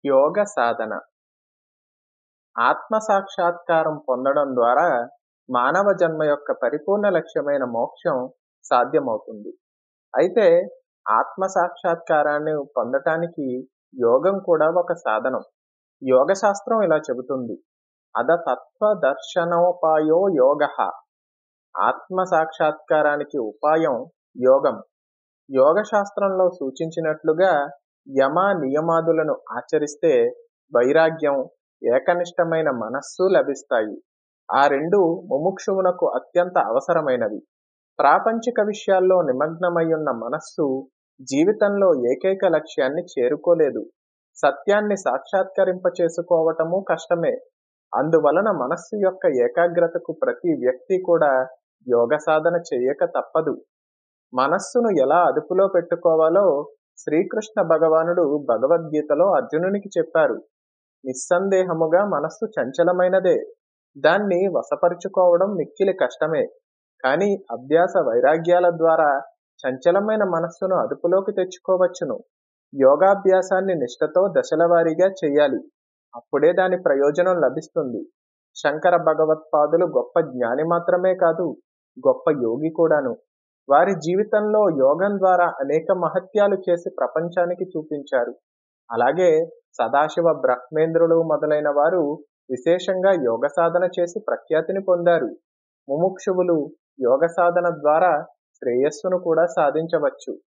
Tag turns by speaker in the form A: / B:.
A: యోగ సాధన ఆత్మ సాక్షాత్కారం పొందడం ద్వారా మానవ జన్మ యొక్క పరిపూర్ణ లక్ష్యమైన మోక్షం సాధ్యమవుతుంది అయితే ఆత్మ సాక్షాత్కారాన్ని పొందటానికి యోగం కూడా ఒక సాధనం యోగ శాస్త్రం ఇలా చెబుతుంది అద తత్వ దర్శనోపాయో యోగ ఆత్మ సాక్షాత్కారానికి ఉపాయం యోగం యోగ శాస్త్రంలో సూచించినట్లుగా యమ నియమాదులను ఆచరిస్తే వైరాగ్యం ఏకనిష్టమైన మనస్సు లభిస్తాయి ఆ రెండు ముముక్షువునకు అత్యంత అవసరమైనవి ప్రాపంచిక విషయాల్లో నిమగ్నమయ్యున్న మనస్సు జీవితంలో ఏకైక లక్ష్యాన్ని చేరుకోలేదు సత్యాన్ని సాక్షాత్కరింప చేసుకోవటము కష్టమే అందువలన మనస్సు యొక్క ఏకాగ్రతకు ప్రతి వ్యక్తి కూడా యోగ సాధన చేయక తప్పదు మనస్సును ఎలా అదుపులో పెట్టుకోవాలో శ్రీకృష్ణ భగవానుడు భగవద్గీతలో అర్జునునికి చెప్పారు నిస్సందేహముగా మనస్సు చంచలమైనదే దాన్ని వశపరుచుకోవడం మిక్కిలి కష్టమే కానీ అభ్యాస వైరాగ్యాల ద్వారా చంచలమైన మనస్సును అదుపులోకి తెచ్చుకోవచ్చును యోగాభ్యాసాన్ని నిష్ఠతో దశలవారీగా చెయ్యాలి అప్పుడే దాని ప్రయోజనం లభిస్తుంది శంకర భగవత్పాదులు గొప్ప జ్ఞాని మాత్రమే కాదు గొప్ప యోగి కూడాను వారి జీవితంలో యోగం ద్వారా అనేక మహత్యాలు చేసి ప్రపంచానికి చూపించారు అలాగే సదాశివ బ్రహ్మేంద్రులు మొదలైన వారు విశేషంగా యోగ సాధన చేసి ప్రఖ్యాతిని పొందారు ముముక్షువులు యోగ సాధన ద్వారా శ్రేయస్సును కూడా సాధించవచ్చు